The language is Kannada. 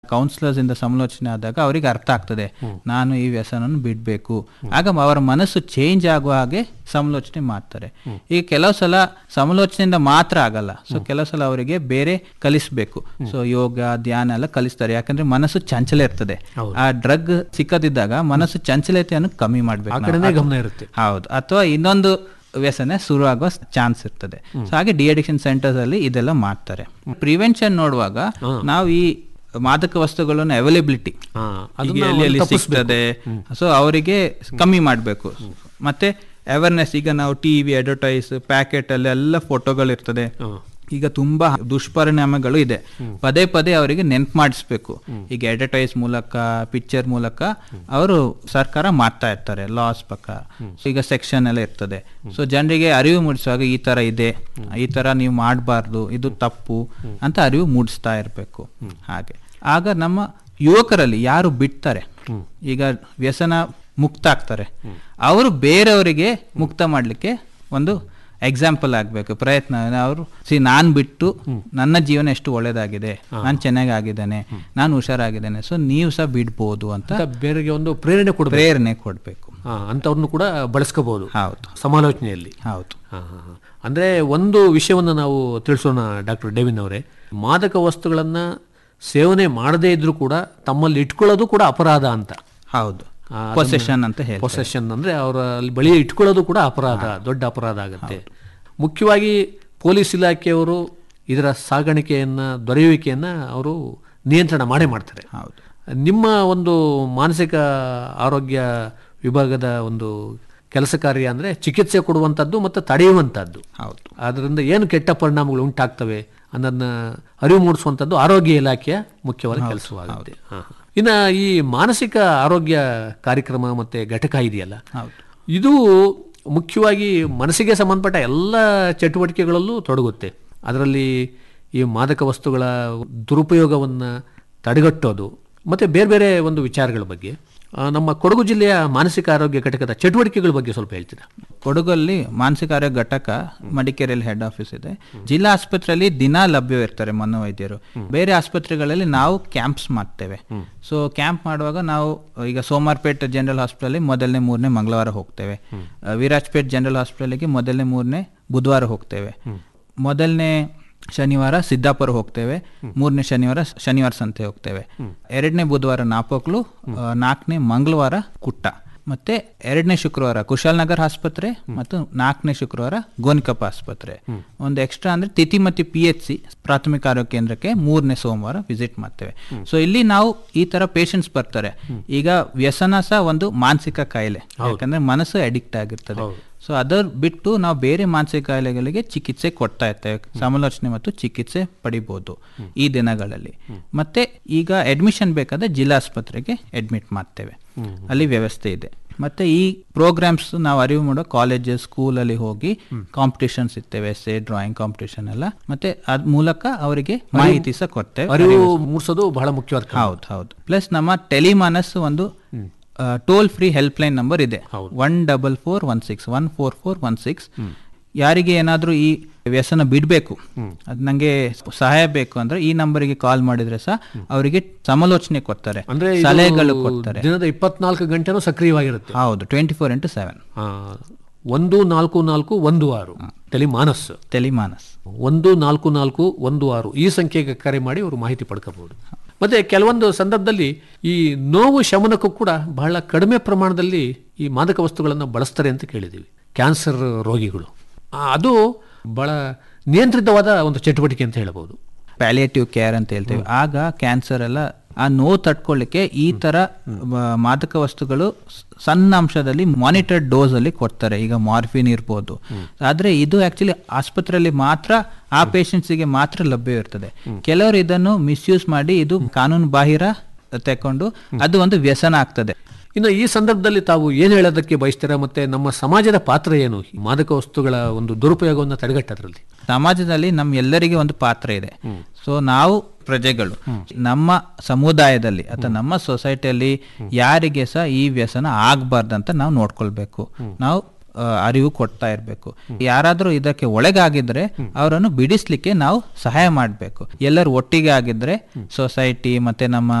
ಕೌನ್ಸಿಲರ್ಸ್ ಇಂದ ಸಮಾಲೋಚನೆ ಆದಾಗ ಅವರಿಗೆ ಅರ್ಥ ಆಗ್ತದೆ ನಾನು ಈ ವ್ಯಸನವನ್ನು ಬಿಡಬೇಕು ಆಗ ಅವರ ಮನಸ್ಸು ಚೇಂಜ್ ಆಗುವ ಹಾಗೆ ಸಮಾಲೋಚನೆ ಮಾಡ್ತಾರೆ ಈಗ ಕೆಲವು ಸಲ ಸಮಾಲೋಚನೆಯಿಂದ ಮಾತ್ರ ಆಗಲ್ಲ ಸೊ ಕೆಲವು ಸಲ ಅವರಿಗೆ ಬೇರೆ ಕಲಿಸ್ಬೇಕು ಸೊ ಯೋಗ ಧ್ಯಾನ ಎಲ್ಲ ಕಲಿಸ್ತಾರೆ ಯಾಕಂದ್ರೆ ಮನಸ್ಸು ಚಂಚಲ ಇರ್ತದೆ ಆ ಡ್ರಗ್ ಸಿಕ್ಕದಿದ್ದಾಗ ಮನಸ್ಸು ಚಂಚಲತೆಯನ್ನು ಕಮ್ಮಿ ಆ ಮಾಡ್ಬೇಕು ಕಡೆನೇ ನಾವು. ಗಮನ ಇರುತ್ತೆ ಹೌದು ಅಥವಾ ಇನ್ನೊಂದು ವ್ಯಸನ ಶುರು ಆಗುವ ಚಾನ್ಸ್ ಇರ್ತದೆ ಸೊ ಹಾಗೆ ಡಿ ಅಡಿಕ್ಷನ್ ಸೆಂಟರ್ಸ್ ಅಲ್ಲಿ ಇದೆಲ್ಲ ಮಾಡ್ತಾರೆ ಪ್ರಿವೆನ್ಷನ್ ನೋಡುವಾಗ ನಾವು ಈ ಮಾದಕ ವಸ್ತುಗಳನ್ನು ಅವೈಲೇಬಿಲಿಟಿ ಹಾ, ಈಗ ಅದನ್ನ ಎಲ್ಲಿ ಎಲ್ಲಿ ತಪ್ಪಿಸ್ಬೇಕು. ಸಿಗ್ತದೆ ಸೊ ಅವರಿಗೆ ಕಮ್ಮಿ ಮಾಡಬೇಕು ಮತ್ತೆ ಅವೇರ್ನೆಸ್ ಈಗ ನಾವು ಟಿವಿ ಅಡ್ವರ್ಟೈಸ್ ಪ್ಯಾಕೆಟ್ ಅಲ್ಲಿ ಎಲ್ಲ ಫೋಟೋಗಳು ಇರ್ತದೆ ಈಗ ತುಂಬಾ ದುಷ್ಪರಿಣಾಮಗಳು ಇದೆ ಪದೇ ಪದೇ ಅವರಿಗೆ ನೆನ್ಪು ಮಾಡಿಸ್ಬೇಕು ಈಗ ಅಡ್ವರ್ಟೈಸ್ ಮೂಲಕ ಪಿಕ್ಚರ್ ಮೂಲಕ ಅವರು ಸರ್ಕಾರ ಮಾಡ್ತಾ ಇರ್ತಾರೆ ಲಾಸ್ ಪ್ರಕಾರ So ಈಗ ಸೆಕ್ಷನ್ ಎಲ್ಲ ಇರ್ತದೆ ಸೊ ಜನರಿಗೆ ಅರಿವು ಮೂಡಿಸುವಾಗ ಈ ತರ ಇದೆ ಈ ತರ ನೀವು ಮಾಡಬಾರ್ದು ಇದು ತಪ್ಪು ಅಂತ ಅರಿವು ಮೂಡಿಸ್ತಾ ಇರಬೇಕು ಹಾಗೆ ಆಗ ನಮ್ಮ ಯುವಕರಲ್ಲಿ ಯಾರು ಬಿಡ್ತಾರೆ ಈಗ ವ್ಯಸನ ಮುಕ್ತ ಆಗ್ತಾರೆ ಅವರು ಬೇರೆಯವರಿಗೆ ಮುಕ್ತ ಮಾಡಲಿಕ್ಕೆ ಒಂದು ಎಕ್ಸಾಂಪಲ್ ಆಗಬೇಕು ಪ್ರಯತ್ನ ಅವರು ಸಿ ನಾನು ಬಿಟ್ಟು ನನ್ನ ಜೀವನ ಎಷ್ಟು ಒಳ್ಳೇದಾಗಿದೆ ನಾನು ಚೆನ್ನಾಗಿ ಆಗಿದ್ದೇನೆ ನಾನು ಹುಷಾರಾಗಿದ್ದೇನೆ ಸೊ ನೀವು ಸಹ ಬಿಡ್ಬೋದು ಅಂತ ಅಂತ ಬೇರೆಗೆ ಒಂದು ಪ್ರೇರಣೆ ಕೊಡಬೇಕು ಪ್ರೇರಣೆ ಕೊಡಬೇಕು ಅಂಥವ್ರನ್ನು ಕೂಡ ಬಳಸ್ಕೋಬಹುದು ಹೌದು ಸಮಾಲೋಚನೆಯಲ್ಲಿ ಹೌದು ಹಾ, ಹಾ, ಹಾ. ಅಂದ್ರೆ ಒಂದು ವಿಷಯವನ್ನು ನಾವು ತಿಳಿಸೋಣ ಡಾಕ್ಟರ್ ಡೇವಿನ್ ಅವರೇ ಮಾದಕ ವಸ್ತುಗಳನ್ನ ಸೇವನೆ ಮಾಡದೇ ಇದ್ರೂ ಕೂಡ ತಮ್ಮಲ್ಲಿ ಇಟ್ಕೊಳ್ಳೋದು ಕೂಡ ಅಪರಾಧ ಅಂತ ಹೌದು ಪೊಸೆಷನ್ ಅಂತ ಹೇಳಿ ಪೊಸೆಷನ್ ಅಂದ್ರೆ ಅವರ ಅಲ್ಲಿ ಬಳಿ ಇಟ್ಕೊಳ್ಳೋದು ಕೂಡ ಅಪರಾಧ ದೊಡ್ಡ ಅಪರಾಧ ಆಗುತ್ತೆ ಮುಖ್ಯವಾಗಿ ಪೊಲೀಸ್ ಇಲಾಖೆಯವರು ಇದರ ಸಾಗಾಣಿಕೆಯನ್ನ ದೊರೆಯುವಿಕೆಯನ್ನ ಅವರು ನಿಯಂತ್ರಣ ಮಾಡೇ ಮಾಡ್ತಾರೆ ಹೌದು ನಿಮ್ಮ ಒಂದು ಮಾನಸಿಕ ಆರೋಗ್ಯ ವಿಭಾಗದ ಒಂದು ಕೆಲಸ ಕಾರ್ಯ ಅಂದ್ರೆ ಚಿಕಿತ್ಸೆ ಕೊಡುವಂಥದ್ದು ಮತ್ತು ತಡೆಯುವಂಥದ್ದು ಹೌದು ಅದರಿಂದ ಏನು ಕೆಟ್ಟ ಪರಿಣಾಮಗಳು ಉಂಟಾಗ್ತವೆ ಅನ್ನೋದನ್ನ ಅರಿವು ಮೂಡಿಸುವಂಥದ್ದು ಆರೋಗ್ಯ ಇಲಾಖೆಯ ಮುಖ್ಯವಾದ ಕೆಲಸವಾಗುತ್ತೆ ಹಾ, ಹಾ. ಇನ್ನ ಈ ಮಾನಸಿಕ ಆರೋಗ್ಯ ಕಾರ್ಯಕ್ರಮ ಮತ್ತೆ ಘಟಕ ಇದೆಯಲ್ಲ ಹೌದು ಇದು ಮುಖ್ಯವಾಗಿ ಮನಸ್ಸಿಗೆ ಸಂಬಂಧಪಟ್ಟ ಎಲ್ಲ ಚಟುವಟಿಕೆಗಳಲ್ಲೂ ತೊಡಗುತ್ತೆ ಅದರಲ್ಲಿ ಈ ಮಾದಕ ವಸ್ತುಗಳ ದುರುಪಯೋಗವನ್ನು ತಡೆಗಟ್ಟೋದು ಮತ್ತು ಬೇರೆ ಬೇರೆ ಒಂದು ವಿಚಾರಗಳ ಬಗ್ಗೆ ಆ, ನಮ್ಮ ಕೊಡಗು ಜಿಲ್ಲೆಯ ಮಾನಸಿಕ ಆರೋಗ್ಯ ಘಟಕದ ಚಟುವಟಿಕೆಗಳ ಬಗ್ಗೆ ಸ್ವಲ್ಪ ಹೇಳ್ತೀರಾ ಕೊಡಗಲ್ಲಿ ಮಾನಸಿಕ ಆರೋಗ್ಯ ಘಟಕ ಮಡಿಕೇರಿಯಲ್ಲಿ ಹೆಡ್ ಆಫೀಸ್ ಇದೆ ಜಿಲ್ಲಾ ಆಸ್ಪತ್ರೆಯಲ್ಲಿ ದಿನ ಲಭ್ಯವಿರ್ತಾರೆ ಮನೋವೈದ್ಯರು ಬೇರೆ ಆಸ್ಪತ್ರೆಗಳಲ್ಲಿ ನಾವು ಕ್ಯಾಂಪ್ಸ್ ಮಾಡ್ತೇವೆ ಸೊ ಕ್ಯಾಂಪ್ ಮಾಡುವಾಗ ನಾವು ಈಗ ಸೋಮಾರ್ಪೇಟ್ ಜನರಲ್ ಹಾಸ್ಪಿಟಲ್ ಮೊದಲನೇ ಮೂರನೇ ಮಂಗಳವಾರ ಹೋಗ್ತೇವೆ ಆ, ವಿರಾಜ್ಪೇಟ್ ಜನರಲ್ ಹಾಸ್ಪಿಟಲ್ಗೆ ಮೊದಲನೇ ಮೂರನೇ ಬುಧವಾರ ಹೋಗ್ತೇವೆ ಮೊದಲನೇ ಶನಿವಾರ ಸಿದ್ದಾಪುರ ಹೋಗ್ತೇವೆ ಮೂರನೇ ಶನಿವಾರ ಶನಿವಾರ ಸಂತೆ ಹೋಗ್ತೇವೆ ಎರಡನೇ ಬುಧವಾರ ನಾಪೋಕ್ಲು ಆ, ನಾಲ್ಕನೇ ಮಂಗಳವಾರ ಕುಟ್ಟ ಮತ್ತೆ ಎರಡನೇ ಶುಕ್ರವಾರ ಕುಶಾಲನಗರ್ ಆಸ್ಪತ್ರೆ ಮತ್ತು ನಾಲ್ಕನೇ ಶುಕ್ರವಾರ ಗೋನಿಕಪ್ಪ ಆಸ್ಪತ್ರೆ ಒಂದು ಎಕ್ಸ್ಟ್ರಾ ಅಂದ್ರೆ ತಿತಿಮತಿ ಪಿ ಎಚ್ ಸಿ ಪ್ರಾಥಮಿಕ ಆರೋಗ್ಯ ಕೇಂದ್ರಕ್ಕೆ ಮೂರನೇ ಸೋಮವಾರ ವಿಸಿಟ್ ಮಾಡ್ತೇವೆ ಸೊ ಇಲ್ಲಿ ನಾವು ಈ ತರ ಪೇಷಂಟ್ಸ್ ಬರ್ತಾರೆ ಈಗ ವ್ಯಸನ ಸಹ ಒಂದು ಮಾನಸಿಕ ಕಾಯಿಲೆ ಯಾಕಂದ್ರೆ ಮನಸ್ಸು ಅಡಿಕ್ಟ್ ಆಗಿರ್ತದೆ ಸೊ ಅದರ ಬಿಟ್ಟು ನಾವು ಬೇರೆ ಮಾನಸಿಕ ಕಾಯಿಲೆಗಳಿಗೆ ಚಿಕಿತ್ಸೆ ಕೊಡ್ತಾ ಇರ್ತೇವೆ ಸಮಾಲೋಚನೆ ಮತ್ತು ಚಿಕಿತ್ಸೆ ಪಡಿಬಹುದು ಈ ದಿನಗಳಲ್ಲಿ ಮತ್ತೆ ಈಗ ಅಡ್ಮಿಷನ್ ಬೇಕಾದ್ರೆ ಜಿಲ್ಲಾ ಆಸ್ಪತ್ರೆಗೆ ಅಡ್ಮಿಟ್ ಮಾಡ್ತೇವೆ ಅಲ್ಲಿ ವ್ಯವಸ್ಥೆ ಇದೆ ಮತ್ತೆ ಈ ಪ್ರೋಗ್ರಾಮ್ಸ್ ನಾವು ಅರಿವು ಮಾಡೋ ಕಾಲೇಜಸ್ ಸ್ಕೂಲಲ್ಲಿ ಹೋಗಿ ಕಾಂಪಿಟೇಷನ್ಸ್ ಇರ್ತೇವೆ ಎಸ್ಸೆ ಡ್ರಾಯಿಂಗ್ ಕಾಂಪಿಟೇಷನ್ ಎಲ್ಲ ಮತ್ತೆ ಅದ್ ಮೂಲಕ ಅವರಿಗೆ ಮಾಹಿತಿ ಸಹ ಕೊಡ್ತೇವೆ ಅರಿವು ಮೂಡಿಸೋದು ಬಹಳ ಮುಖ್ಯವಾದ ಕ್ರಮ. ಹೌದು ಹೌದು ಪ್ಲಸ್ ನಮ್ಮ ಟೆಲಿಮಾನಸ್ ಒಂದು toll free help line number ಇದೆ one double four one six one four four one six ಯಾರಿಗೆ ಏನಾದ್ರೂ ಈ ವ್ಯಸನ ಬಿಡಬೇಕು ಅದ್ ನಂಗೆ ಸಹಾಯ ಬೇಕು ಅಂದ್ರೆ ಈ ನಂಬರಿಗೆ ಕಾಲ್ ಮಾಡಿದ್ರೆ ಸಹ ಅವರಿಗೆ ಸಮಾಲೋಚನೆ ಕೊಡ್ತಾರೆ ಅಂದ್ರೆ ಇದು ಸಲಹೆಗಳು ಕೊಡ್ತಾರೆ ದಿನದ ಇಪ್ಪತ್ನಾಲ್ಕು ಗಂಟೆನೂ ಸಕ್ರಿಯವಾಗಿರುತ್ತೆ ಹೌದು ಟ್ವೆಂಟಿ ಫೋರ್ ಇಂಟು ಸೆವೆನ್ ಆ, ಒಂದು ನಾಲ್ಕು ನಾಲ್ಕು ಒಂದು ಆರು ಟೆಲಿಮಾನಸ್ ಟೆಲಿಮಾನಸ್ ಒಂದು ನಾಲ್ಕು ನಾಲ್ಕು ಒಂದು ಆರು ಈ ಸಂಖ್ಯೆಗೆ ಕರೆ ಮಾಡಿ ಅವರು ಮಾಹಿತಿ ಪಡ್ಕೋಬಹುದು ಮತ್ತೆ ಕೆಲವೊಂದು ಸಂದರ್ಭದಲ್ಲಿ ಈ ನೋವು ಶಮನಕ್ಕೂ ಕೂಡ ಬಹಳ ಕಡಿಮೆ ಪ್ರಮಾಣದಲ್ಲಿ ಈ ಮಾದಕ ವಸ್ತುಗಳನ್ನು ಬಳಸ್ತಾರೆ ಅಂತ ಕೇಳಿದ್ದೀವಿ ಕ್ಯಾನ್ಸರ್ ರೋಗಿಗಳು ಆ, ಅದು ಬಹಳ ನಿಯಂತ್ರಿತವಾದ ಒಂದು ಚಟುವಟಿಕೆ ಅಂತ ಹೇಳಬಹುದು ಪ್ಯಾಲಿಯೇಟಿವ್ ಕೇರ್ ಅಂತ ಹೇಳ್ತೇವೆ ಆಗ ಕ್ಯಾನ್ಸರ್ ಎಲ್ಲ ಆ ನೋವು ತಡ್ಕೊಳ್ಳಿಕ್ಕೆ ಈ ತರ ಮ- ಮಾದಕ ವಸ್ತುಗಳು ಸ್- ಸಣ್ಣ ಅಂಶದಲ್ಲಿ ಮಾನಿಟರ್ಡ್ ಡೋಸ್ ಅಲ್ಲಿ ಕೊಡ್ತಾರೆ ಈಗ ಮಾರ್ಫಿನ್ ಇರ್ಬೋದು ಆದ್ರೆ ಇದು ಆಕ್ಚುಲಿ ಆಸ್ಪತ್ರೆಯಲ್ಲಿ ಮಾತ್ರ ಆ patients ಗೆ ಮಾತ್ರ ಲಭ್ಯ ಇರ್ತದೆ ಕೆಲವರು ಇದನ್ನು ಮಿಸ್ಯೂಸ್ ಮಾಡಿ ಇದು ಕಾನೂನು ಬಾಹಿರ ತೆಕೊಂಡು ಅದು ಒಂದು ವ್ಯಸನ ಆಗ್ತದೆ ಇನ್ನು ಈ ಸಂದರ್ಭದಲ್ಲಿ ತಾವು ಏನು ಹೇಳೋದಕ್ಕೆ ಬಯಸ್ತೀರಾ ಮತ್ತೆ ನಮ್ಮ ಸಮಾಜದ ಪಾತ್ರ ಏನು ಈ ಮಾದಕ ವಸ್ತುಗಳ ಒಂದು ದುರುಪಯೋಗವನ್ನು ತಡೆಗಟ್ಟೋದ್ರಲ್ಲಿ ಸಮಾಜದಲ್ಲಿ ನಮ್ಮ ಎಲ್ಲರಿಗೆ ಒಂದು ಪಾತ್ರ ಇದೆ ಸೊ ನಾವು ಪ್ರಜೆಗಳು ನಮ್ಮ ಸಮುದಾಯದಲ್ಲಿ ಅಥವಾ ನಮ್ಮ ಸೊಸೈಟಿಯಲ್ಲಿ ಯಾರಿಗೆ ಸಹ ಈ ವ್ಯಸನ ಆಗ್ಬಾರ್ದಂತ ನಾವು ನೋಡ್ಕೊಳ್ಬೇಕು ನಾವು ಆ, ಅರಿವು ಕೊಡ್ತಾ ಇರಬೇಕು ಯಾರಾದರೂ ಇದಕ್ಕೆ ಒಳಗಾಗಿದ್ರೆ ಅವರನ್ನು ಬಿಡಿಸ್ಲಿಕ್ಕೆ ನಾವು ಸಹಾಯ ಮಾಡಬೇಕು ಎಲ್ಲರೂ ಒಟ್ಟಿಗೆ ಆಗಿದ್ರೆ ಸೊಸೈಟಿ ಮತ್ತೆ ನಮ್ಮ